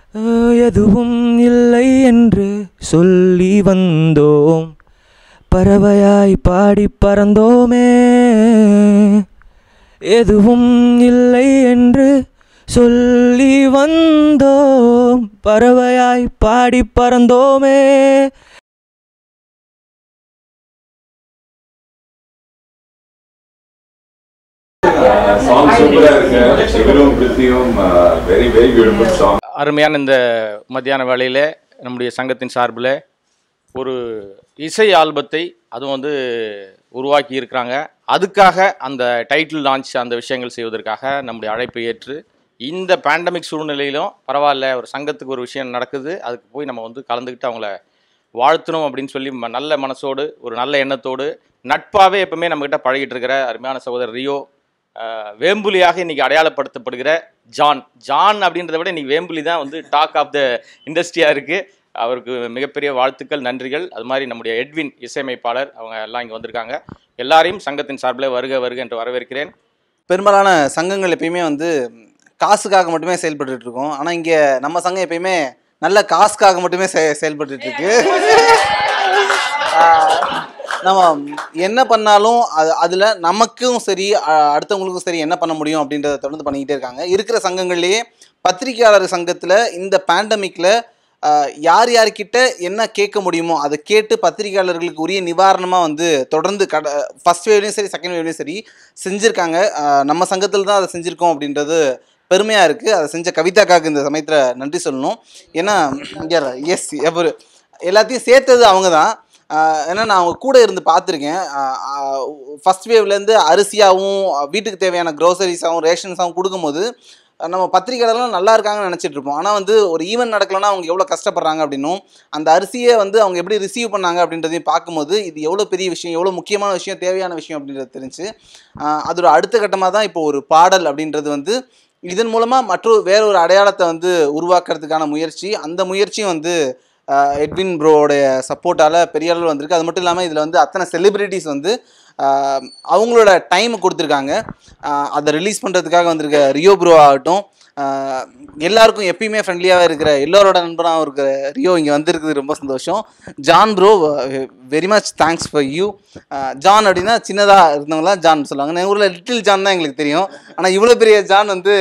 அஹ், எதுவும் இல்லை என்று சொல்லி வந்தோம் பறவையாய் பாடி பறந்தோமே எதுவும் இல்லை என்று சொல்லி வந்தோம் பறவையாய் பாடி பறந்தோமே சாங் சூப்பரா இருக்கு சிவரும் பிருத்தியும் வெரி வெரி பியூட்டிஃபுல் சாங் அருமையான இந்த மத்தியான வேளையில் நம்முடைய சங்கத்தின் சார்பில் ஒரு இசை ஆல்பத்தை அதுவும் வந்து உருவாக்கி இருக்கிறாங்க அதுக்காக அந்த டைட்டில் லான்ச் அந்த விஷயங்கள் செய்வதற்காக நம்முடைய அழைப்பை ஏற்று இந்த பேண்டமிக் சூழ்நிலையிலும் பரவாயில்ல ஒரு சங்கத்துக்கு ஒரு விஷயம் நடக்குது அதுக்கு போய் நம்ம வந்து கலந்துக்கிட்டு அவங்கள வாழ்த்தணும் அப்படின்னு சொல்லி ம- நல்ல மனசோடு ஒரு நல்ல எண்ணத்தோடு நட்பாகவே எப்பவுமே நம்மக்கிட்ட பழகிட்டு இருக்கிற அருமையான சகோதரர் ரியோ அஹ், வேம்புலியாக இன்னைக்கு அடையாளப்படுத்தப்படுகிற ஜான் ஜான் அப்படின்றத விட இன்னைக்கு வேம்புலி தான் வந்து டாக் ஆஃப் த இண்டஸ்ட்ரியாக இருக்குது அவருக்கு மிகப்பெரிய வாழ்த்துக்கள் நன்றிகள் அது மாதிரி நம்முடைய எட்வின் இசையமைப்பாளர் அவங்க எல்லாம் இங்கே வந்திருக்காங்க எல்லாரையும் சங்கத்தின் சார்பில் வருக வருக என்று வரவேற்கிறேன் பெரும்பாலான சங்கங்கள் எப்பயுமே வந்து காசுக்காக மட்டுமே செயல்பட்டுட்டு இருக்கோம் ஆனால் இங்கே நம்ம சங்கம் எப்பயுமே நல்ல காசுக்காக மட்டுமே செ செயல்பட்டுட்டு இருக்கு ஆஹ் நம்ம என்ன பண்ணாலும் அது அதில் நமக்கும் சரி அ- அடுத்தவங்களுக்கும் சரி என்ன பண்ண முடியும் அப்படின்றத தொடர்ந்து பண்ணிக்கிட்டே இருக்காங்க இருக்கிற சங்கங்கள்லேயே பத்திரிகையாளர் சங்கத்தில் இந்த பேண்டமிக்கில் யார் யார்கிட்ட என்ன கேட்க முடியுமோ அதை கேட்டு பத்திரிகையாளர்களுக்கு உரிய நிவாரணமாக வந்து தொடர்ந்து கட ஃபஸ்ட் வேவ்லையும் சரி செகண்ட் வேவ்லையும் சரி செஞ்சுருக்காங்க ஆஹ் நம்ம சங்கத்தில் தான் அதை செஞ்சுருக்கோம் அப்படின்றது பெருமையாக இருக்குது அதை செஞ்ச கவிதாக்காக்கு இந்த சமயத்தில் நன்றி சொல்லணும் ஏன்னா எஸ் எவர் எல்லாத்தையும் சேர்த்தது அவங்க தான் ஏன்னா நான் அவங்க கூட இருந்து பார்த்துருக்கேன் ஃபஸ்ட் வேவ்லேருந்து அரிசியாகவும் வீட்டுக்கு தேவையான க்ரோசரிஸாகவும் ரேஷன்ஸாகவும் கொடுக்கும்போது அஹ் நம்ம பத்திரிக்கையாளர்லாம் நல்லா இருக்காங்கன்னு நினச்சிட்டு இருப்போம் ஆனால் வந்து ஒரு ஈவெண்ட் நடக்கலைன்னா அவங்க எவ்வளோ கஷ்டப்படுறாங்க அப்படின்னும் அந்த அரிசியை வந்து அவங்க எப்படி ரிசீவ் பண்ணாங்க அப்படின்றதையும் பார்க்கும்போது இது எவ்வளோ பெரிய விஷயம் எவ்வளோ முக்கியமான விஷயம் தேவையான விஷயம் அப்படின்றது தெரிஞ்சு அஹ் அதோட அடுத்த கட்டமாக தான் இப்போ ஒரு பாடல் அப்படின்றது வந்து இதன் மூலமாக மற்றொரு வேற ஒரு அடையாளத்தை வந்து உருவாக்குறதுக்கான முயற்சி அந்த முயற்சியும் வந்து அஹ், எட்வின் ப்ரோவோடைய சப்போர்ட்டால் பெரிய அளவில் வந்திருக்கு அது மட்டும் இல்லாமல் இதில் வந்து அத்தனை செலிபிரிட்டிஸ் வந்து அஹ், அவங்களோட டைம் கொடுத்துருக்காங்க அஹ், அதை ரிலீஸ் பண்ணுறதுக்காக வந்திருக்க ரியோ ப்ரோ ஆகட்டும் அஹ், எல்லாருக்கும் எப்பயுமே ஃப்ரெண்ட்லியாக இருக்கிற எல்லோரோட நண்பராகவும் இருக்கிற ரியோ இங்கே வந்திருக்குது ரொம்ப சந்தோஷம் John bro very much thanks for you John அப்படின்னா சின்னதாக இருந்தவங்களாம் ஜான் சொல்லுவாங்க எங்கள் ஊரில் லிட்டில் ஜான் தான் எங்களுக்கு தெரியும் ஆனால் இவ்வளோ பெரிய ஜான் வந்து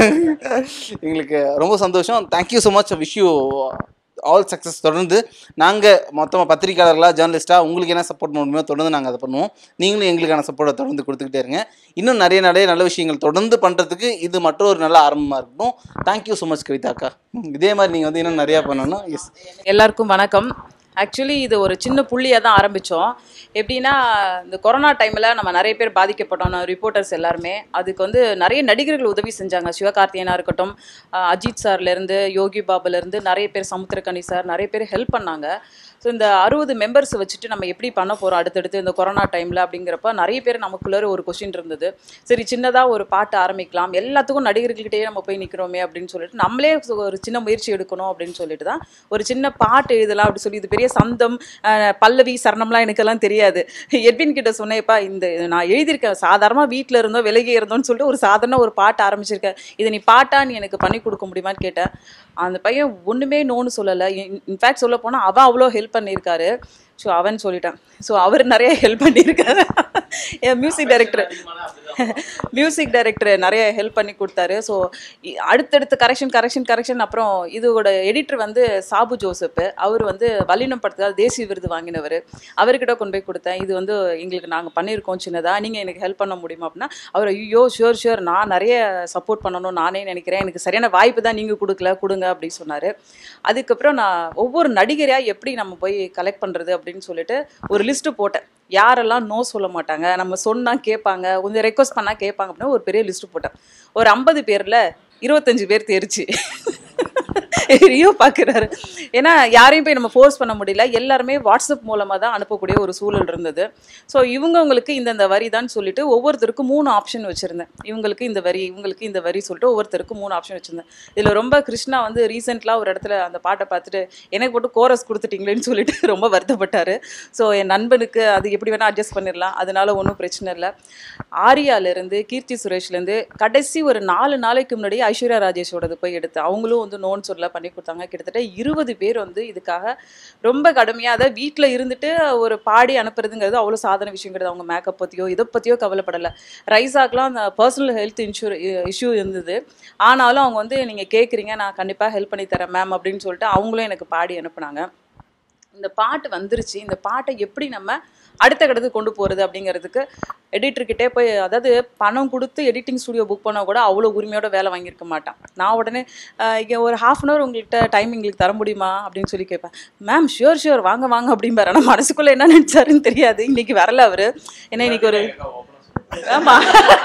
எங்களுக்கு ரொம்ப சந்தோஷம் thank you so much wish you all success தொடர்ந்து நாங்கள் மொத்தமாக பத்திரிக்கையாளர்களாக ஜேர்னலிஸ்ட்டாக உங்களுக்கு என்ன சப்போர்ட் பண்ண முடியுமோ தொடர்ந்து நாங்கள் அதை பண்ணுவோம் நீங்களும் எங்களுக்கான சப்போர்ட்டை தொடர்ந்து கொடுத்துக்கிட்டே இருங்க இன்னும் நிறைய நிறைய நல்ல விஷயங்கள் தொடர்ந்து பண்ணுறதுக்கு இது மற்றொரு நல்ல ஆரம்பமாக இருக்கட்டும் தேங்க்யூ ஸோ மச் கவிதாக்கா இதே மாதிரி நீங்கள் வந்து இன்னும் நிறையா பண்ணணும் எஸ் எல்லாருக்கும் வணக்கம் ஆக்சுவலி இது ஒரு சின்ன புள்ளியாக தான் ஆரம்பித்தோம் எப்படின்னா இந்த கொரோனா டைமில் நம்ம நிறைய பேர் பாதிக்கப்பட்டோம் ரிப்போர்ட்டர்ஸ் எல்லாருமே அதுக்கு வந்து நிறைய நடிகர்கள் உதவி செஞ்சாங்க சிவகார்த்தியனாக இருக்கட்டும் அஹ் அஜித் சார்லேருந்து யோகி பாபுலேருந்து நிறைய பேர் சமுத்திரக்கனி சார் நிறைய பேர் ஹெல்ப் பண்ணாங்க ஸோ இந்த அறுபது மெம்பர்ஸ் வச்சுட்டு நம்ம எப்படி பண்ண போகிறோம் அடுத்தடுத்து இந்த கொரோனா டைமில் அப்படிங்கிறப்ப நிறைய பேர் நமக்குள்ளார ஒரு கொஷின் இருந்தது சரி சின்னதாக ஒரு பாட்டு ஆரம்பிக்கலாம் எல்லாத்துக்கும் நடிகர்கள்கிட்டயே நம்ம போய் நிற்கிறோமே அப்படின்னு சொல்லிட்டு நம்மளே ஒரு சின்ன முயற்சி எடுக்கணும் அப்படின்னு சொல்லிட்டு தான் ஒரு சின்ன பாட்டு எழுதலாம் அப்படி சொல்லி இது பெரிய சந்தம் அஹ், பல்லவி சரணம்லாம் எனக்கெல்லாம் தெரியாது எட்வின் கிட்ட சொன்னேப்பா இந்த இது நான் எழுதியிருக்கேன் சாதாரணமாக வீட்டில் இருந்தோம் விலகி இருந்தோம்னு சொல்லிட்டு ஒரு சாதாரண ஒரு பாட்டு ஆரம்பிச்சிருக்கேன் இதை நீ பாட்டா நீ எனக்கு பண்ணி கொடுக்க முடியுமான்னு கேட்டேன் அந்த பையன் ஒன்றுமே நோன்னு சொல்லலை இன்ஃபேக்ட் சொல்ல போனால் அவன் அவ்வளோ ஹெல்ப் பண்ணியிருக்காரு ஸோ அவன் சொல்லிட்டான் ஸோ அவர் நிறைய ஹெல்ப் பண்ணியிருக்காரு என் மியூசிக் டைரக்டர் மியூசிக் டைரக்டர் நிறைய ஹெல்ப் பண்ணி கொடுத்தாரு ஸோ அடுத்தடுத்து கரெக்ஷன் கரெக்ஷன் கரெக்ஷன் அப்புறம் இதோட எடிட்டர் வந்து சாபு ஜோசப் அவர் வந்து வல்லினம் படத்துக்காக தேசிய விருது வாங்கினவர் அவர்கிட்ட கொண்டு போய் கொடுத்தேன் இது வந்து எங்களுக்கு நாங்கள் பண்ணியிருக்கோம் சின்னதாக நீங்கள் எனக்கு ஹெல்ப் பண்ண முடியுமா அப்படின்னா அவர் ஐயோ ஷுர் ஷுர் நான் நிறைய சப்போர்ட் பண்ணணும் நானே நினைக்கிறேன் எனக்கு சரியான வாய்ப்பு தான் நீங்கள் கொடுக்கல கொடுங்க அப்படின்னு சொன்னார் அதுக்கப்புறம் நான் ஒவ்வொரு நடிகரையாக எப்படி நம்ம போய் கலெக்ட் பண்ணுறது அப்படின்னு சொல்லிட்டு ஒரு லிஸ்ட்டு போட்டேன் யாரெல்லாம் நோ சொல்ல மாட்டாங்க நம்ம சொன்னால் கேட்பாங்க கொஞ்சம் ரெக்வஸ்ட் பண்ணால் கேட்பாங்க அப்படின்னு ஒரு பெரிய லிஸ்ட்டு போட்டேன் ஒரு ஐம்பது பேரில் இருபத்தஞ்சு பேர் தேர்ச்சி ரியோ பார்க்குறாரு ஏன்னா யாரையும் போய் நம்ம ஃபோர்ஸ் பண்ண முடியல எல்லாருமே வாட்ஸ்அப் மூலமாக தான் அனுப்பக்கூடிய ஒரு சூழல் இருந்தது ஸோ இவங்கவங்களுக்கு இந்தந்த வரி தான் சொல்லிட்டு ஒவ்வொருத்தருக்கும் மூணு ஆப்ஷன் வச்சுருந்தேன் இவங்களுக்கு இந்த வரி இவங்களுக்கு இந்த வரி சொல்லிட்டு ஒவ்வொருத்தருக்கும் மூணு ஆப்ஷன் வச்சுருந்தேன் இதில் ரொம்ப கிருஷ்ணா வந்து ரீசெண்டாக ஒரு இடத்துல அந்த பாட்டை பார்த்துட்டு எனக்கு போட்டு கோரஸ் கொடுத்துட்டீங்களேன்னு சொல்லிட்டு ரொம்ப வருத்தப்பட்டார் ஸோ என் நண்பனுக்கு அது எப்படி வேணால் அட்ஜஸ்ட் பண்ணிடலாம் அதனால ஒன்றும் பிரச்சனை இல்லை ஆரியாலேருந்து கீர்த்தி சுரேஷ்லேருந்து கடைசி ஒரு நாலு நாளைக்கு முன்னாடி ஐஸ்வர்யா ராஜேஷோடது போய் எடுத்தேன் அவங்களும் வந்து நோன்னு சொல்லல பண்ணி கொடுத்தாங்க கிட்டத்தட்ட இருபது பேர் வந்து இதுக்காக ரொம்ப கடுமையாக அதை வீட்டில் இருந்துட்டு ஒரு பாடி அனுப்புறதுங்கிறது அவ்வளோ சாதாரண விஷயம் கிடையாது அவங்க மேக்கப் பற்றியோ இதை பற்றியோ கவலைப்படலை ரைஸாக்கெலாம் அந்த பர்சனல் ஹெல்த் இன்சூர் இஷ்யூ இருந்தது ஆனாலும் அவங்க வந்து நீங்கள் கேட்குறீங்க நான் கண்டிப்பாக ஹெல்ப் பண்ணி தரேன் மேம் அப்படின்னு சொல்லிட்டு அவங்களும் எனக்கு பாடி அனுப்புனாங்க இந்த பாட்டு வந்துருச்சு இந்த பாட்டை எப்படி நம்ம அடுத்த கட்டத்துக்கு கொண்டு போகிறது அப்படிங்கிறதுக்கு எடிட்டர்கிட்டே போய் அதாவது பணம் கொடுத்து எடிட்டிங் ஸ்டுடியோ புக் பண்ணால் கூட அவ்வளோ உரிமையோட வேலை வாங்கியிருக்க மாட்டான் நான் உடனே "அஹ், இங்க ஒரு ஹாஃப் அன் ஹவர் உங்கள்கிட்ட டைம் எங்களுக்கு தர முடியுமா அப்படின்னு சொல்லி கேட்பேன் மேம் ஷியோர் ஷியோர் வாங்க வாங்க அப்படிம்பாரு ஆனால் மனசுக்குள்ளே என்ன நினச்சாருன்னு தெரியாது இன்னைக்கு வரல அவர் ஏன்னா இன்னைக்கு ஒரு ஆமா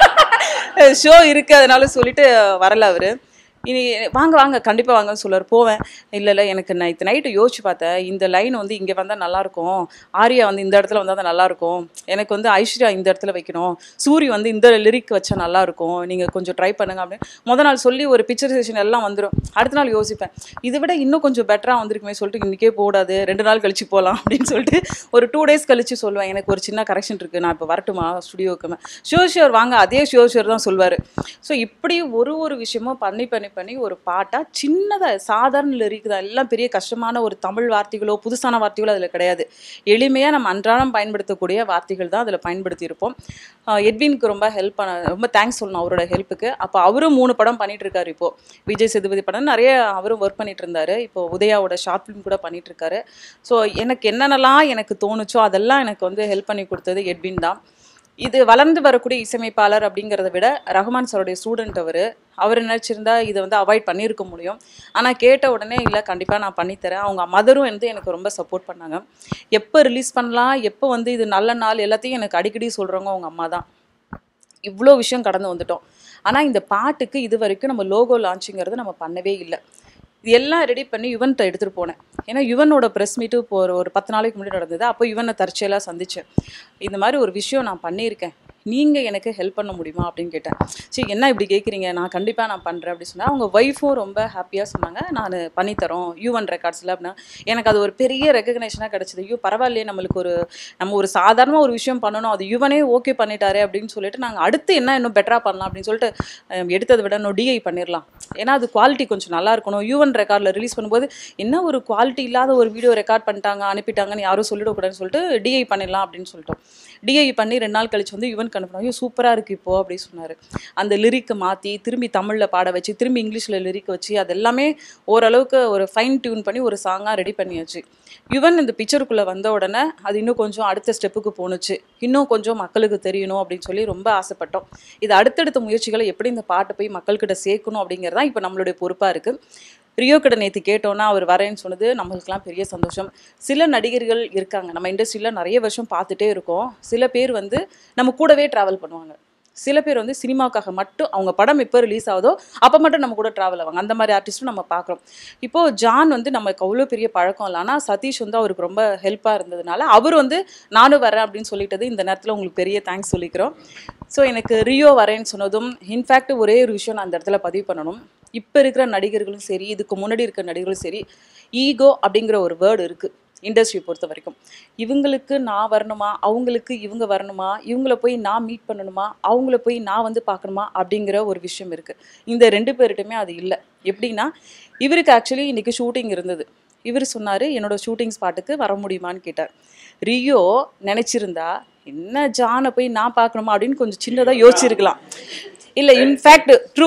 ஷோ இருக்கு அதனால சொல்லிட்டு வரல அவரு இனி வாங்க வாங்க கண்டிப்பாக வாங்கன்னு சொல்லுவார் போவேன் இல்லை இல்லை எனக்கு நான் இத்தனை நைட்டு யோசிச்சு பார்த்தேன் இந்த லைன் வந்து இங்கே வந்தால் நல்லாயிருக்கும் ஆர்யா வந்து இந்த இடத்துல வந்தால் தான் நல்லாயிருக்கும் எனக்கு வந்து ஐஸ்வர்யா இந்த இடத்துல வைக்கணும் சூரி வந்து இந்த லிரிக் வச்சா நல்லாயிருக்கும் நீங்கள் கொஞ்சம் ட்ரை பண்ணுங்க அப்படின்னு முத நாள் சொல்லி ஒரு பிக்சர் செஷன் எல்லாம் வந்துடும் அடுத்த நாள் யோசிப்பேன் இதை விட இன்னும் கொஞ்சம் பெட்டராக வந்திருக்குமே சொல்லிட்டு இன்றைக்கே போடாது ரெண்டு நாள் கழிச்சு போகலாம் அப்படின்னு சொல்லிட்டு ஒரு டூ டேஸ் கழிச்சு சொல்லுவேன் எனக்கு ஒரு சின்ன கரெக்ஷன் இருக்குது நான் இப்போ வரட்டுமா ஸ்டுடியோக்கு ஷோர் ஷோர் வாங்க அதே ஷோர் ஷோர் தான் சொல்வார் ஸோ இப்படி ஒரு ஒரு விஷயமும் பண்ணி பண்ணி பண்ணி ஒரு பாட்டாக சின்னதாக சாதாரண லிரிக் தான் எல்லாம் பெரிய கஷ்டமான ஒரு தமிழ் வார்த்தைகளோ புதுசான வார்த்தைகளோ அதில் கிடையாது எளிமையாக நம்ம அன்றாடம் பயன்படுத்தக்கூடிய வார்த்தைகள் தான் அதில் பயன்படுத்தியிருப்போம் ஆஹ் எட்வினுக்கு ரொம்ப ஹெல்ப் பண்ண ரொம்ப தேங்க்ஸ் சொல்லணும் அவரோட ஹெல்ப்புக்கு அப்போ அவரும் மூணு படம் பண்ணிட்டு இருக்காரு இப்போ விஜய் சேதுபதி படம் நிறைய அவரும் ஒர்க் பண்ணிட்டு இருந்தாரு இப்போ உதயாவோட ஷார்ட் ஃபிலிம் கூட பண்ணிட்டு இருக்காரு ஸோ எனக்கு என்னென்னலாம் எனக்கு தோணுச்சோ அதெல்லாம் எனக்கு வந்து ஹெல்ப் பண்ணி கொடுத்தது எட்வின் தான் இது வளர்ந்து வரக்கூடிய இசையமைப்பாளர் அப்படிங்கிறத விட ரஹ்மான் சாருடைய ஸ்டூடெண்ட் அவர் அவர் நினச்சிருந்தா இதை வந்து அவாய்ட் பண்ணியிருக்க முடியும் ஆனால் கேட்ட உடனே இல்லை கண்டிப்பாக நான் பண்ணித்தரேன் அவங்க மதரும் வந்து எனக்கு ரொம்ப சப்போர்ட் பண்ணாங்க எப்போ ரிலீஸ் பண்ணலாம் எப்போ வந்து இது நல்ல நாள் எல்லாத்தையும் எனக்கு அடிக்கடி சொல்கிறவங்க அவங்க அம்மா தான் இவ்வளோ விஷயம் கடந்து வந்துட்டோம் ஆனால் இந்த பாட்டுக்கு இது வரைக்கும் நம்ம லோகோ லான்ச்சிங்கிறது நம்ம பண்ணவே இல்லை இது எல்லாம் ரெடி பண்ணி யுவன்ட்ட எடுத்துகிட்டு போனேன் ஏன்னா யுவனோட ப்ரெஸ் மீட்டு இப்போ ஒரு ஒரு பத்து நாளைக்கு முன்னாடி நடந்தது அப்போ யுவனை தற்செயலாக சந்தித்தேன் இந்த மாதிரி ஒரு விஷயம் நான் பண்ணியிருக்கேன் நீங்கள் எனக்கு ஹெல்ப் பண்ண முடியுமா அப்படின்னு கேட்டேன் சரி என்ன இப்படி கேட்குறீங்க நான் கண்டிப்பாக நான் பண்ணுறேன் அப்படின்னு சொன்னால் அவங்க ஒய்ஃபும் ரொம்ப ஹாப்பியாக சொன்னாங்க நான் பண்ணித்தரோம் யூவன் ரெக்கார்ட்ஸில் அப்படின்னா எனக்கு அது ஒரு பெரிய ரெக்கக்னேஷனாக கிடச்சிது ஐயோ பரவாயில்லையே நம்மளுக்கு ஒரு நம்ம ஒரு சாதாரணமாக ஒரு விஷயம் பண்ணணும் அது யுவனே ஓகே பண்ணிட்டாரே அப்படின்னு சொல்லிட்டு நாங்கள் அடுத்து என்ன இன்னும் பெட்டராக பண்ணலாம் அப்படின்னு சொல்லிட்டு அஹ், எடுத்ததை விட இன்னும் டிஐ பண்ணிடலாம் ஏன்னா அது குவாலிட்டி கொஞ்சம் நல்லா இருக்கணும் யூவன் ரெக்கார்டில் ரிலீஸ் பண்ணும்போது என்ன ஒரு குவாலிட்டி இல்லாத ஒரு வீடியோ ரெக்கார்ட் பண்ணிட்டாங்க அனுப்பிட்டாங்கன்னு யாரும் சொல்லிடக்கூடாதுன்னு சொல்லிட்டு டிஐ பண்ணிடலாம் அப்படின்னு சொல்லிட்டோம் டிஐ பண்ணி ரெண்டு நாள் கழிச்சு வந்து யுவன் அனுப்பினோம் ஐயோ சூப்பராக இருக்குது இப்போ அப்படின்னு சொன்னார் அந்த லிரிக்கை மாற்றி திரும்பி தமிழில் பாட வச்சு திரும்பி இங்கிலீஷில் லிரிக் வச்சு அது எல்லாமே ஓரளவுக்கு ஒரு ஃபைன் டியூன் பண்ணி ஒரு சாங்காக ரெடி பண்ணியாச்சு யுவன் இந்த பிக்சருக்குள்ளே வந்த உடனே அது இன்னும் கொஞ்சம் அடுத்த ஸ்டெப்புக்கு போணுச்சு இன்னும் கொஞ்சம் மக்களுக்கு தெரியணும் அப்படின்னு சொல்லி ரொம்ப ஆசைப்பட்டோம் இது அடுத்தடுத்த முயற்சிகளை எப்படி இந்த பாட்டை போய் மக்கள்கிட்ட சேர்க்கணும் அப்படிங்கிறது தான் இப்போ நம்மளுடைய பொறுப்பாக இருக்குது ரியோ கிட்ட நேற்று கேட்டோன்னா அவர் வரேன்னு சொன்னது நம்மளுக்குலாம் பெரிய சந்தோஷம் சில நடிகர்கள் இருக்காங்க நம்ம இண்டஸ்ட்ரியில் நிறைய வருஷம் பார்த்துட்டே இருக்கோம் சில பேர் வந்து நம்ம கூடவே ட்ராவல் பண்ணுவாங்க சில பேர் வந்து சினிமாவுக்காக மட்டும் அவங்க படம் எப்போ ரிலீஸ் ஆகுதோ அப்போ மட்டும் நம்ம கூட ட்ராவல் ஆவாங்க அந்த மாதிரி ஆர்டிஸ்ட்டும் நம்ம பார்க்குறோம் இப்போது ஜான் வந்து நமக்கு அவ்வளோ பெரிய பழக்கம் இல்லை ஆனால் சதீஷ் வந்து அவருக்கு ரொம்ப ஹெல்ப்பாக இருந்ததுனால அவர் வந்து நானும் வரேன் அப்படின்னு சொல்லிட்டது இந்த நேரத்தில் உங்களுக்கு பெரிய தேங்க்ஸ் சொல்லிக்கிறோம் ஸோ எனக்கு ரியோ வரேன்னு சொன்னதும் இன்ஃபேக்ட் ஒரே ஒரு விஷயம் நான் அந்த இடத்துல பதிவு பண்ணணும் இப்போ இருக்கிற நடிகர்களும் சரி இதுக்கு முன்னாடி இருக்கிற நடிகர்களும் சரி ஈகோ அப்படிங்கிற ஒரு வேர்டு இருக்குது இண்டஸ்ட்ரி பொறுத்த வரைக்கும் இவங்களுக்கு நான் வரணுமா அவங்களுக்கு இவங்க வரணுமா இவங்கள போய் நான் மீட் பண்ணணுமா அவங்கள போய் நான் வந்து பார்க்கணுமா அப்படிங்கிற ஒரு விஷயம் இருக்குது இந்த ரெண்டு பேர்கிட்டயுமே அது இல்லை எப்படின்னா இவருக்கு ஆக்சுவலி இன்றைக்கி ஷூட்டிங் இருந்தது இவர் சொன்னார் என்னோட ஷூட்டிங் ஸ்பாட்டுக்கு வர முடியுமான்னு கேட்டார் ரியோ நினச்சிருந்தா என்ன ஜானை போய் நான் பார்க்கணுமா அப்படின்னு கொஞ்சம் சின்னதாக யோசிச்சிருக்கலாம் இல்லை இன்ஃபேக்ட் ட்ரூ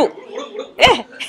ஏ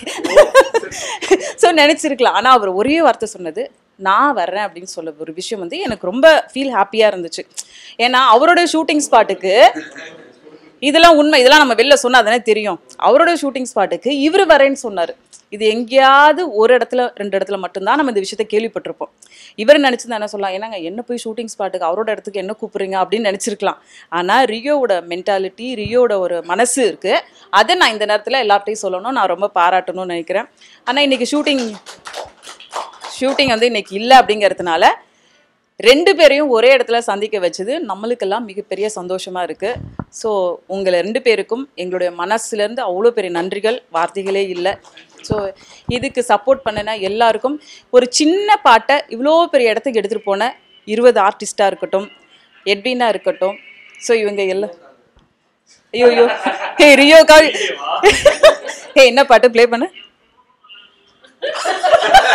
ஸோ நினச்சிருக்கலாம் ஆனால் அவர் ஒரே வார்த்தை சொன்னது நான் வர்றேன் அப்படின்னு சொல்ல ஒரு விஷயம் வந்து எனக்கு ரொம்ப ஃபீல் ஹாப்பியாக இருந்துச்சு ஏன்னா அவரோட ஷூட்டிங் ஸ்பாட்டுக்கு இதெல்லாம் உண்மை இதெல்லாம் நம்ம வெளில சொன்னா தானே தெரியும் அவரோட ஷூட்டிங் ஸ்பாட்டுக்கு இவர் வரேன்னு சொன்னார் இது எங்கேயாவது ஒரு இடத்துல ரெண்டு இடத்துல மட்டும்தான் நம்ம இந்த விஷயத்த கேள்விப்பட்டிருப்போம் இவர் நினச்சிருந்தா என்ன சொல்லலாம் என்னங்க என்ன போய் ஷூட்டிங் ஸ்பாட்டுக்கு அவரோட இடத்துக்கு என்ன கூப்பிடுறீங்க அப்படின்னு நினச்சிருக்கலாம் ஆனால் ரியோவோட மென்டாலிட்டி ரியோவோட ஒரு மனசு இருக்குது அதை நான் இந்த நேரத்தில் எல்லார்ட்டையும் சொல்லணும் நான் ரொம்ப பாராட்டணும்னு நினைக்கிறேன் ஆனால் இன்னைக்கு ஷூட்டிங் ஷூட்டிங் வந்து இன்னைக்கு இல்லை அப்படிங்கிறதுனால ரெண்டு பேரையும் ஒரே இடத்துல சந்திக்க வச்சது நம்மளுக்கெல்லாம் மிகப்பெரிய சந்தோஷமா இருக்கு ஸோ உங்களை ரெண்டு பேருக்கும் எங்களுடைய மனசுலேருந்து அவ்வளோ பெரிய நன்றிகள் வார்த்தைகளே இல்லை ஸோ இதுக்கு சப்போர்ட் பண்ணின எல்லாருக்கும் ஒரு சின்ன பாட்டை இவ்வளோ பெரிய இடத்துக்கு எடுத்துகிட்டு போன இருபது ஆர்டிஸ்டாக இருக்கட்டும் எட்வினா இருக்கட்டும் ஸோ இவங்க எல்லாம் ஐயோ ஐயோ ஹே ரியோ கால் ஹே என்ன பாட்டு ப்ளே பண்ண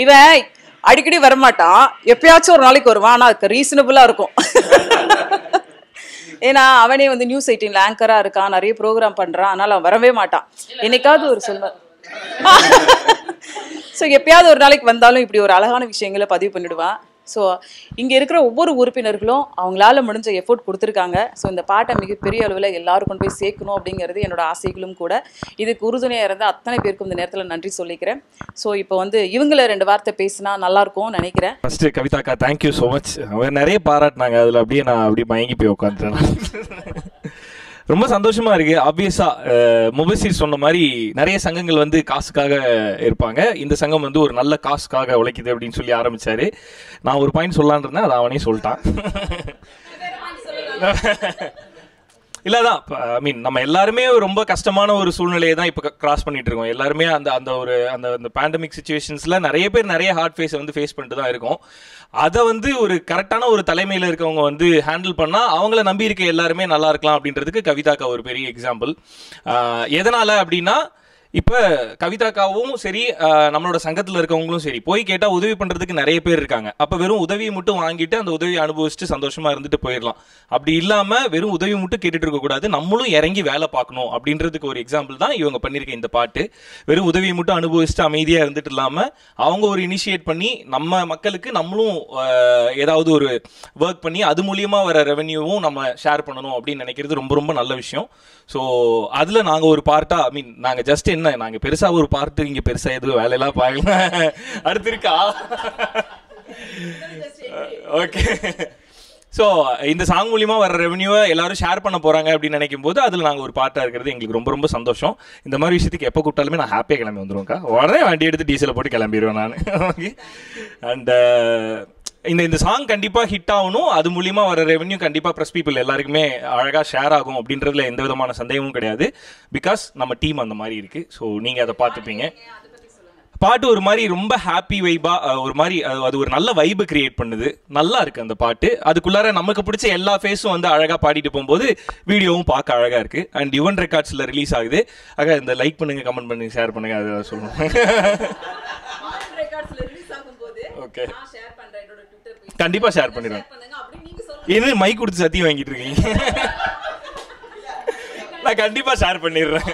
இவன் அடிக்கடி வரமாட்டான் எப்பயாச்சும் ஒரு நாளைக்கு வருவான் ஆனா அதுக்கு ரீசனபிளா இருக்கும் ஏன்னா அவனே வந்து நியூஸ் எயிட்டீன்ல ஆங்கரா இருக்கான் நிறைய ப்ரோக்ராம் பண்றான் அதனால அவன் வரவே மாட்டான் என்னைக்காவது ஒரு சொல்ல ஸோ எப்பயாவது ஒரு நாளைக்கு வந்தாலும் இப்படி ஒரு அழகான விஷயங்களை பதிவு பண்ணிடுவான் ஸோ இங்கே இருக்கிற ஒவ்வொரு உறுப்பினர்களும் அவங்களால முடிஞ்ச எஃபோர்ட் கொடுத்துருக்காங்க ஸோ இந்த பாட்டை மிகப்பெரிய அளவில் எல்லாரும் கொண்டு போய் சேர்க்கணும் அப்படிங்கிறது என்னோட ஆசைகளும் கூட இதுக்கு உறுதுணையாக இருந்த அத்தனை பேருக்கும் இந்த நேரத்தில் நன்றி சொல்லிக்கிறேன் ஸோ இப்போ வந்து இவங்கள ரெண்டு வார்த்தை பேசினா நல்லாயிருக்கும்னு நினைக்கிறேன் ஃபர்ஸ்ட் கவிதாக்கா தேங்க்யூ ஸோ மச் அவங்க நிறைய பாராட்டினாங்க அதில் அப்படியே நான் அப்படியே மயங்கி போய் உட்காந்துட்டேன் ரொம்ப சந்தோஷமா இருக்கு ஆப்வியஸா முபசிர் சொன்ன மாதிரி நிறைய சங்கங்கள் வந்து காசுக்காக இருப்பாங்க இந்த சங்கம் வந்து ஒரு நல்ல காசுக்காக உழைக்குது அப்படின்னு சொல்லி ஆரம்பிச்சாரு நான் ஒரு பாயிண்ட் சொல்லலான் இருந்தேன் அதை அவனே சொல்லிட்டான் இல்லதான் ஐ மீன் நம்ம எல்லாருமே ரொம்ப கஷ்டமான ஒரு சூழ்நிலையை தான் இப்போ கிராஸ் பண்ணிட்டு இருக்கோம் எல்லாருமே அந்த அந்த ஒரு அந்த அந்த பேண்டமிக் சுச்சுவேஷன்ஸ்ல நிறைய பேர் நிறைய ஹார்ட் ஃபேஸை வந்து ஃபேஸ் பண்ணிட்டு தான் இருக்கோம் அதை வந்து ஒரு கரெக்டான ஒரு தலைமையில் இருக்கவங்க வந்து ஹேண்டில் பண்ணா அவங்கள நம்பி இருக்க எல்லாருமே நல்லா இருக்கலாம் அப்படின்றதுக்கு கவிதாக்கா ஒரு பெரிய எக்ஸாம்பிள் எதனால அப்படின்னா இப்போ கவிதாக்காவும் சரி ஆஹ் நம்மளோட சங்கத்தில் இருக்கவங்களும் சரி போய் கேட்டால் உதவி பண்ணுறதுக்கு நிறைய பேர் இருக்காங்க அப்போ வெறும் உதவியை மட்டும் வாங்கிட்டு அந்த உதவியை அனுபவிச்சுட்டு சந்தோஷமா இருந்துட்டு போயிடலாம் அப்படி இல்லாமல் வெறும் உதவி மட்டும் கேட்டுட்டு இருக்கக்கூடாது நம்மளும் இறங்கி வேலை பார்க்கணும் அப்படின்றதுக்கு ஒரு எக்ஸாம்பிள் தான் இவங்க பண்ணியிருக்க இந்த பாட்டு வெறும் உதவியை மட்டும் அனுபவிச்சுட்டு அமைதியாக இருந்துட்டு இல்லாமல் அவங்க ஒரு இனிஷியேட் பண்ணி நம்ம மக்களுக்கு நம்மளும் ஆஹ் ஏதாவது ஒரு ஒர்க் பண்ணி அது மூலியமா வர ரெவென்யூவும் நம்ம ஷேர் பண்ணணும் அப்படின்னு நினைக்கிறது ரொம்ப ரொம்ப நல்ல விஷயம் ஸோ அதில் நாங்கள் ஒரு பார்ட்டா ஐ மீன் நாங்கள் ஜஸ்ட் என்ன நாங்கள் பெருசாக ஒரு பார்ட்டு இங்கே பெருசாக எதுவும் வேலையெல்லாம் பார்க்கல அடுத்து இருக்கா ஓகே ஸோ இந்த சாங் மூலியமா வர ரெவன்யூவை எல்லாரும் ஷேர் பண்ண போறாங்க அப்படின்னு நினைக்கும் போது அதில் நாங்கள் ஒரு பார்ட்டாக இருக்கிறது எங்களுக்கு ரொம்ப ரொம்ப சந்தோஷம் இந்த மாதிரி விஷயத்துக்கு எப்போ கூப்பிட்டாலுமே நான் ஹாப்பியாக கிளம்பி வந்துருவேன்க்கா உடனே வண்டி எடுத்து டீசலை போட்டு கிளம்பிடுவேன் நான் ஓகே அண்ட் இந்த இந்த சாங் கண்டிப்பாக ஹிட் ஆகணும் அது மூலியமா வர ரெவன்யூ கண்டிப்பாக ப்ரெஸ் பீப்புள் எல்லாருக்குமே அழகாக ஷேர் ஆகும் அப்படின்றதுல எந்த விதமான சந்தேகமும் கிடையாது பிகாஸ் நம்ம டீம் அந்த மாதிரி இருக்கு ஸோ நீங்கள் அதை பார்த்துப்பீங்க பாட்டு ஒரு மாதிரி ரொம்ப ஹாப்பி வைபா ஒரு மாதிரி அது- அது ஒரு நல்ல வைபு கிரியேட் பண்ணுது நல்லா இருக்கு அந்த பாட்டு அதுக்குள்ளார நமக்கு பிடிச்ச எல்லா ஃபேஸும் வந்து அழகா பாடிட்டு போகும்போது வீடியோவும் பார்க்க அழகா இருக்கு அண்ட் யுவன் ரெக்கார்ட்ஸ்ல ரிலீஸ் ஆகுது ஆக இந்த லைக் பண்ணுங்க கமெண்ட் பண்ணுங்க ஷேர் பண்ணுங்க அதை சொல்லணும் ஓகே கண்டிப்பா ஷேர் பண்ணிடுவேன் இது மைக் கொடுத்து சத்தியம் வாங்கிட்டு இருக்கீங்க நான் கண்டிப்பா ஷேர் பண்ணிடுறேன்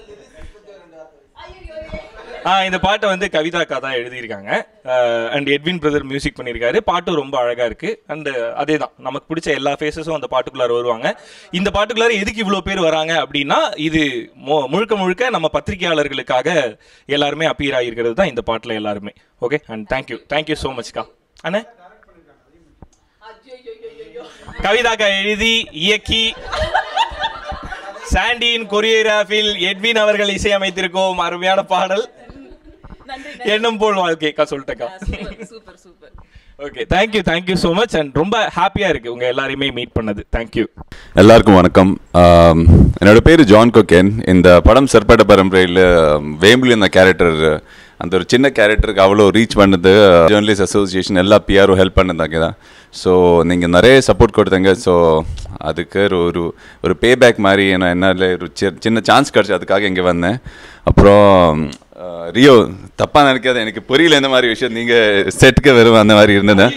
ஆ இந்த பாட்டை வந்து கவிதாக்கா தான் எழுதியிருக்காங்க அண்ட் எட்வின் பிரதர் மியூசிக் பண்ணியிருக்காரு பாட்டும் ரொம்ப அழகா இருக்கு அண்ட் அதே தான் நமக்கு பிடிச்ச எல்லா ஃபேஸஸும் அந்த பாட்டுக்குள்ளார வருவாங்க இந்த பாட்டுக்குள்ளார எதுக்கு இவ்வளோ பேர் வராங்க அப்படின்னா இது மு- முழுக்க முழுக்க நம்ம பத்திரிகையாளர்களுக்காக எல்லாருமே அப்பீர் ஆகியிருக்கிறது தான் இந்த பாட்டில் எல்லாருமே okay and thank you thank you so மச்க்கா அண்ணே கவிதாக்கா எழுதி இயக்கி சாண்டியின் கொரியோகிராஃபில் எட்வின் அவர்கள் இசையமைத்திருக்கோம் அருமையான பாடல் எண்ணம் போல் வாழ்க்கைக்கா சொல்லிட்டேக்கா super super okay thank you thank you so much and ரொம்ப ஹாப்பியா இருக்கு உங்க எல்லாரையுமே மீட் பண்ணது தேங்க்யூ எல்லாருக்கும் வணக்கம் ஆம், என்னோட பேர் ஜான் கொக்கேன் இந்த படம் சர்பட பரம்பரையில் வேம்புலி அந்த கேரக்டர் அந்த ஒரு சின்ன கேரக்டருக்கு அவ்வளோ ரீச் பண்ணது ஜேர்னலிஸ்ட் அசோசியேஷன் எல்லா பிஆரும் ஹெல்ப் பண்ணதாங்க தான் ஸோ நீங்கள் நிறைய சப்போர்ட் கொடுத்தீங்க ஸோ அதுக்கு ஒரு ஒரு ஒரு பே பேக் மாதிரி என்ன என்னால் ஒரு சி- சின்ன சான்ஸ் கிடச்சி அதுக்காக இங்கே வந்தேன் அப்புறம் அஹ், ரியோ தப்பாக நினைக்காத எனக்கு புரியல இந்த மாதிரி விஷயம் நீங்கள் செட்டுக்கு வெறும் அந்த மாதிரி இருந்தது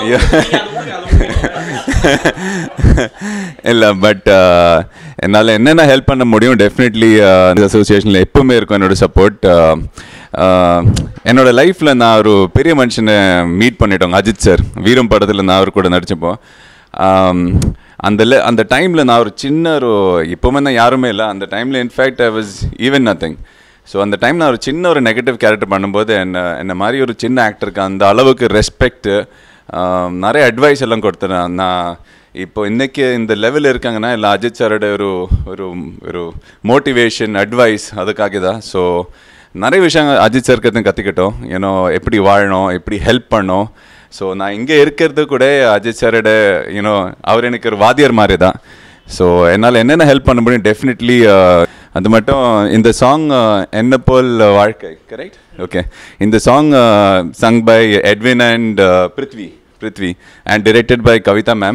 இல்லை பட் என்னால் என்னென்ன ஹெல்ப் பண்ண முடியும் டெஃபினெட்லி அசோசியேஷனில் எப்பவுமே இருக்கும் என்னோட சப்போர்ட் என்னோட லைஃப்பில் நான் ஒரு பெரிய மனுஷனை மீட் பண்ணிட்டோங்க அஜித் சார் வீரம் படத்தில் நான் அவர் கூட நடிச்சப்போ ஆம், அந்த le- அந்த டைமில் நான் ஒரு சின்ன ஒரு இப்போவுமே நான் யாருமே இல்லை அந்த டைமில் in fact I was even nothing so அந்த டைம் நான் ஒரு சின்ன ஒரு நெகட்டிவ் கேரக்டர் பண்ணும்போது என்ன என்ன மாதிரி ஒரு சின்ன ஆக்டருக்கு அந்த அளவுக்கு ரெஸ்பெக்ட் நிறைய அட்வைஸ் எல்லாம் கொடுத்தேன் நான் இப்போ இன்னைக்கு இந்த லெவலில் இருக்காங்கன்னா இல்லை அஜித் சாரோட ஒரு ஒரு ஒரு மோட்டிவேஷன் அட்வைஸ் அதுக்காக தான் ஸோ நிறைய விஷயங்கள் அஜித் சார்கிட்ட கற்றுக்கிட்டோம் ஏன்னோ எப்படி வாழணும் எப்படி ஹெல்ப் பண்ணோம் ஸோ நான் இங்கே இருக்கிறது கூட அஜித் சாரோட யூனோ அவர் எனக்கு ஒரு வாத்தியார் மாதிரி தான் ஸோ என்னால் என்னென்ன ஹெல்ப் பண்ண முடியும் டெஃபினெட்லி அது மட்டும் இந்த சாங் என்ன போல் வாழ்க்கை கரெக்ட் ஓகே இந்த song sung by Edwin and Prithvi Prithvi and directed by Kavitha ma'am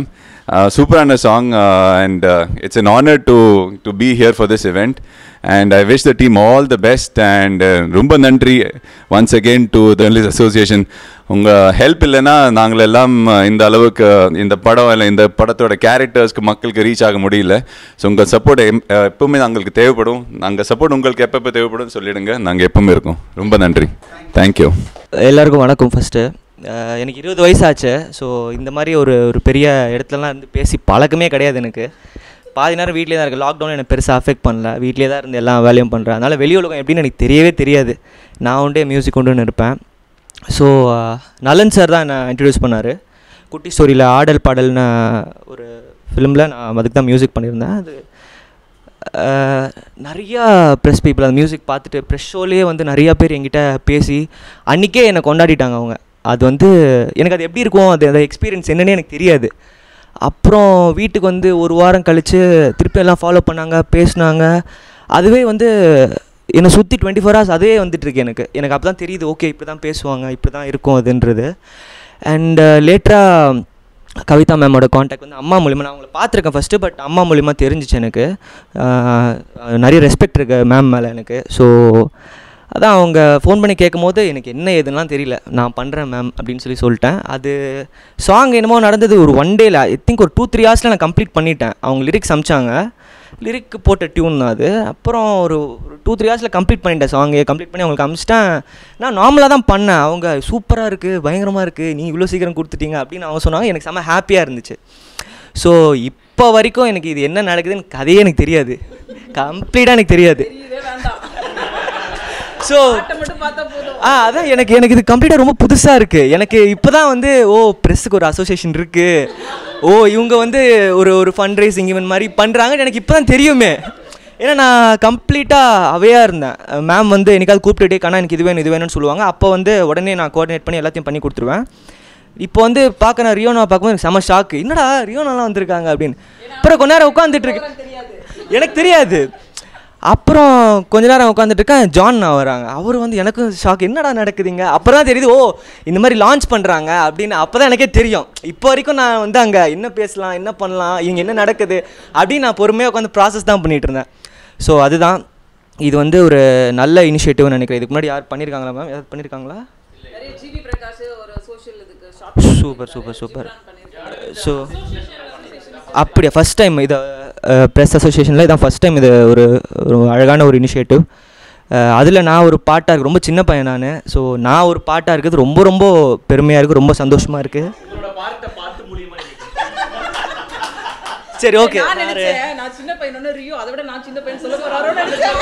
சூப்பரான song and it's an honor to to be here for this event and I wish the team all the best and ரொம்ப நன்றி once again to the association உங்கள் help இல்லைன்னா நாங்கள் எல்லாம் இந்த அளவுக்கு இந்த படம் இல்லை இந்த படத்தோட கேரக்டர்ஸ்க்கு மக்களுக்கு ரீச் ஆக முடியல ஸோ உங்கள் சப்போர்ட் எப்பவுமே எங்களுக்கு தேவைப்படும் நாங்கள் சப்போர்ட் உங்களுக்கு எப்பப்போ தேவைப்படும் சொல்லிடுங்க நாங்கள் எப்பவுமே இருக்கோம் ரொம்ப நன்றி தேங்க்யூ எல்லாருக்கும் வணக்கம் ஃபஸ்ட்டு எனக்கு இருபது வயசு ஆச்சு ஸோ இந்த மாதிரி ஒரு ஒரு பெரிய இடத்துலலாம் இருந்து பேசி பழக்கமே கிடையாது எனக்கு பாதி நேரம் வீட்டிலே தான் இருக்குது லாக்டவுன் எனக்கு பெருசாக அஃபெக்ட் பண்ணல வீட்டிலே தான் இருந்து எல்லா வேலையும் பண்ணுறேன் அதனால் வெளி உலகம் எப்படின்னு எனக்கு தெரியவே தெரியாது நான் உண்டே மியூசிக் கொண்டுன்னு இருப்பேன் ஸோ நலன் சார் தான் என்னை இன்ட்ரடியூஸ் பண்ணார் குட்டி ஸ்டோரியில் ஆடல் பாடல்னு ஒரு ஃபிலிமில் நான் அதுக்கு தான் மியூசிக் பண்ணியிருந்தேன் அது அஹ், நிறையா ப்ரெஸ் பீப்புள் அந்த மியூசிக் பார்த்துட்டு ப்ரெஸ் ஷோலேயே வந்து நிறையா பேர் என்கிட்ட பேசி அன்றைக்கே என்னை கொண்டாடிட்டாங்க அவங்க அது வந்து எனக்கு அது எப்படி இருக்கும் அது அந்த எக்ஸ்பீரியன்ஸ் என்னன்னே எனக்கு தெரியாது அப்புறம் வீட்டுக்கு வந்து ஒரு வாரம் கழித்து திருப்பி எல்லாம் ஃபாலோ பண்ணாங்க பேசினாங்க அதுவே வந்து என்னை சுற்றி டுவெண்ட்டி ஃபோர் ஹவர்ஸ் அதுவே வந்துட்டு இருக்கு எனக்கு எனக்கு அப்போ தான் தெரியுது ஓகே இப்படி தான் பேசுவாங்க இப்படி தான் இருக்கும் அதுன்றது அண்ட் லேட்டராக கவிதா மேமோட காண்டாக்ட் வந்து அம்மா மூலிமா நான் அவங்கள பார்த்துருக்கேன் ஃபஸ்ட்டு பட் அம்மா மூலிமா தெரிஞ்சிச்சு எனக்கு ஆஹ் நிறைய ரெஸ்பெக்ட் இருக்கு மேம் மேலே எனக்கு ஸோ அதான் அவங்க ஃபோன் பண்ணி கேட்கும்போது எனக்கு என்ன ஏதுன்னெலாம் தெரியல நான் பண்ணுறேன் மேம் அப்படின்னு சொல்லி சொல்லிட்டேன் அது சாங் என்னமோ நடந்தது ஒரு ஒன் டேல ஐ திங்க் ஒரு டூ த்ரீ ஹவர்ஸில் நான் கம்ப்ளீட் பண்ணிட்டேன் அவங்க லிரிக்ஸ் அமிச்சாங்க லிரிக் போட்ட டியூன் தான் அது அப்புறம் ஒரு ஒரு டூ த்ரீ ஹவர்ஸில் கம்ப்ளீட் பண்ணிட்டேன் சாங்கை கம்ப்ளீட் பண்ணி அவங்களுக்கு அமிச்சிட்டேன் நான் நார்மலாக தான் பண்ணேன் அவங்க சூப்பராக இருக்குது பயங்கரமாக இருக்குது நீ இவ்வளோ சீக்கிரம் கொடுத்துட்டீங்க அப்படின்னு அவங்க சொன்னாங்க எனக்கு செம்ம ஹாப்பியாக இருந்துச்சு ஸோ இப்போ வரைக்கும் எனக்கு இது என்ன நடக்குதுன்னு கதையே எனக்கு தெரியாது கம்ப்ளீட்டாக எனக்கு தெரியாது ஸோ ஆ அதான் எனக்கு எனக்கு இது கம்ப்ளீட்டாக ரொம்ப புதுசாக இருக்குது எனக்கு இப்போ தான் வந்து ஓ ப்ரெஸ்ஸுக்கு ஒரு அசோசியேஷன் இருக்குது ஓ இவங்க வந்து ஒரு ஒரு ஃபண்ட் ரைசிங் இவன் மாதிரி பண்ணுறாங்கன்னு எனக்கு இப்போ தான் தெரியுமே ஏன்னா நான் கம்ப்ளீட்டாக அவையாக இருந்தேன் மேம் வந்து என்னைக்காவது கூப்பிட்டுட்டே கண்ணா எனக்கு இது வேணும் இது வேணும்னு சொல்லுவாங்க அப்போ வந்து உடனே நான் கோஆர்டினேட் பண்ணி எல்லாத்தையும் பண்ணி கொடுத்துருவேன் இப்போ வந்து பார்க்க நான் ரியோனா பார்க்கும்போது எனக்கு செம ஷாக்கு என்னடா ரியோனாலாம் வந்திருக்காங்க அப்படின்னு அப்புறம் கொஞ்ச நேரம் உட்காந்துட்டு இருக்கு எனக்கு தெரியாது அப்புறம் கொஞ்ச நேரம் உட்காந்துட்டு இருக்கேன் ஜான் வராங்க அவர் வந்து எனக்கும் ஷாக் என்னடா நடக்குதுங்க அப்புறம் தான் தெரியுது ஓ இந்த மாதிரி லான்ச் பண்ணுறாங்க அப்படின்னு அப்போ தான் எனக்கே தெரியும் இப்போ வரைக்கும் நான் வந்து அங்கே என்ன பேசலாம் என்ன பண்ணலாம் இங்கே என்ன நடக்குது அப்படின்னு நான் பொறுமையாக உட்காந்து ப்ராசஸ் தான் பண்ணிகிட்டு இருந்தேன் ஸோ அதுதான் இது வந்து ஒரு நல்ல இனிஷியேட்டிவ்னு நினைக்கிறேன் இதுக்கு முன்னாடி யார் பண்ணியிருக்காங்களா மேம் யார் பண்ணியிருக்காங்களா சூப்பர் சூப்பர் சூப்பர் ஸோ அப்படியா ஃபஸ்ட் டைம் இதை ப்ரெஸ் அசோசியேஷனில் இதான் ஃபஸ்ட் டைம் இது ஒரு ஒரு அழகான ஒரு இனிஷியேட்டிவ் அதில் நான் ஒரு பாட்டாக இருக்கு ரொம்ப சின்ன பையன் நான் ஸோ நான் ஒரு பாட்டாக இருக்கிறது ரொம்ப ரொம்ப பெருமையாக இருக்குது ரொம்ப சந்தோஷமாக இருக்குது சரி ஓகே நான் நினைச்சேன் நான் சின்ன பையனோட ரியோ அதை விட நான் சின்ன பையன் சொல்ல போறாரோன்னு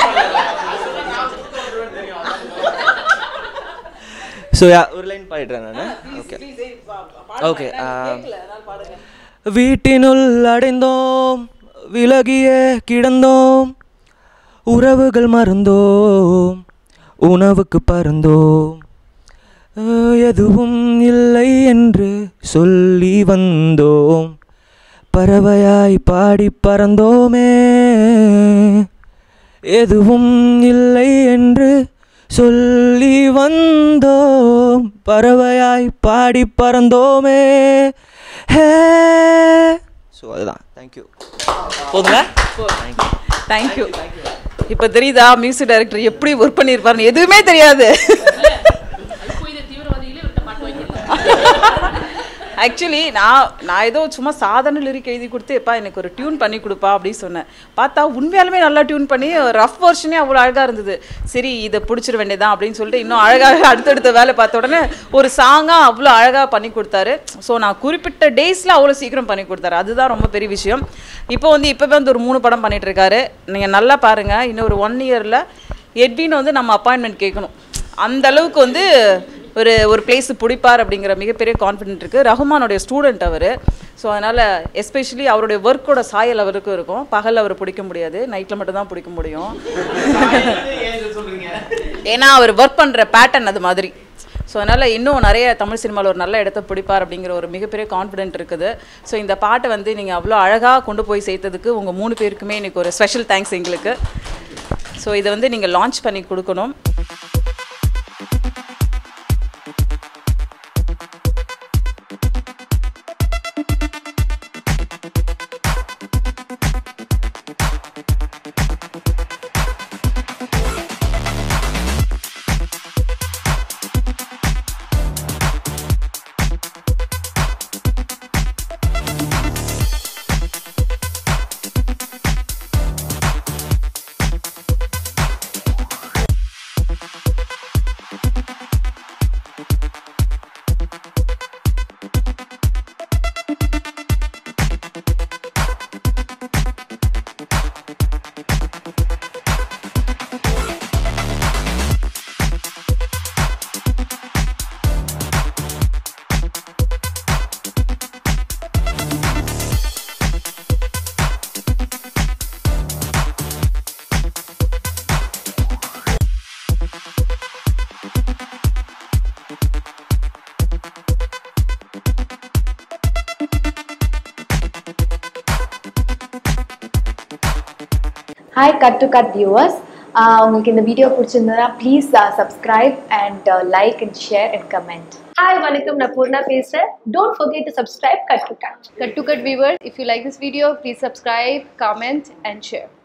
ஸோ ஒரு லைன் பாடிடுறேன் நான் ஓகே ஓகே வீட்டினுள் அடைந்தோம் விலகியே கிடந்தோம் உறவுகள் மறந்தோம் உணவுக்கு பறந்தோம் அஹ், எதுவும் இல்லை என்று சொல்லி வந்தோம் பறவையாய் பாடி பறந்தோமே எதுவும் இல்லை என்று சொல்லி வந்தோம் பறவையாய் பாடி பறந்தோமே ஹே ஸோ அதுதான் தேங்க்யூ போதுங்க தேங்க்யூ இப்போ தெரியுதா மியூசிக் டைரக்டர் எப்படி ஒர்க் பண்ணியிருப்பாருன்னு எதுவுமே தெரியாது ஆக்சுவலி நான் நான் ஏதோ சும்மா சாதாரண லிரிக் எழுதி கொடுத்து எப்பா எனக்கு ஒரு டியூன் பண்ணி கொடுப்பா அப்படின்னு சொன்னேன் பார்த்தா உண்மையாலுமே நல்லா டியூன் பண்ணி ரஃப் வெர்ஷனே அவ்வளோ அழகாக இருந்தது சரி இதை பிடிச்சிட வேண்டியதான் அப்படின்னு சொல்லிட்டு இன்னும் அழகாக அடுத்தடுத்த வேலை பார்த்த உடனே ஒரு சாங்காக அவ்வளோ அழகாக பண்ணி கொடுத்தாரு ஸோ நான் குறிப்பிட்ட டேஸில் அவ்வளோ சீக்கிரம் பண்ணி கொடுத்தாரு அதுதான் ரொம்ப பெரிய விஷயம் இப்போ வந்து இப்போவே வந்து ஒரு மூணு படம் பண்ணிட்டு இருக்காரு நீங்கள் நல்லா பாருங்கள் இன்னும் ஒரு ஒன் இயரில் எட்வின் வந்து நம்ம அப்பாயின்மெண்ட் கேட்கணும் அந்த அளவுக்கு வந்து ஒரு ஒரு பிளேஸ் பிடிப்பார் அப்படிங்கிற மிகப்பெரிய கான்ஃபிடென்ட் இருக்குது ரஹ்மானுடைய ஸ்டூடெண்ட் அவர் ஸோ அதனால் எஸ்பெஷலி அவருடைய ஒர்க்கோட சாயல் அவருக்கும் இருக்கும் பகல் அவர் பிடிக்க முடியாது நைட்டில் மட்டும் தான் பிடிக்க முடியும் ஏன்னா அவர் ஒர்க் பண்ணுற பேட்டர்ன் அது மாதிரி ஸோ அதனால் இன்னும் நிறைய தமிழ் சினிமாவில் ஒரு நல்ல இடத்த பிடிப்பார் அப்படிங்கிற ஒரு மிகப்பெரிய கான்ஃபிடென்ட் இருக்குது ஸோ இந்த பாட்டை வந்து நீங்கள் அவ்வளோ அழகாக கொண்டு போய் சேர்த்ததுக்கு உங்கள் மூணு பேருக்குமே இன்னைக்கு ஒரு ஸ்பெஷல் தேங்க்ஸ் எங்களுக்கு ஸோ இதை வந்து நீங்கள் லான்ச் பண்ணி கொடுக்கணும் hi cut to cut viewers உங்களுக்கு இந்த வீடியோ பிடிச்சிருந்ததுன்னா please subscribe and like and share and comment hi வணக்கம் நான் பூர்ணா பேசுகிறேன் don't forget to subscribe cut to cut Cut to Cut viewers, if you like this video, please subscribe, comment, and share.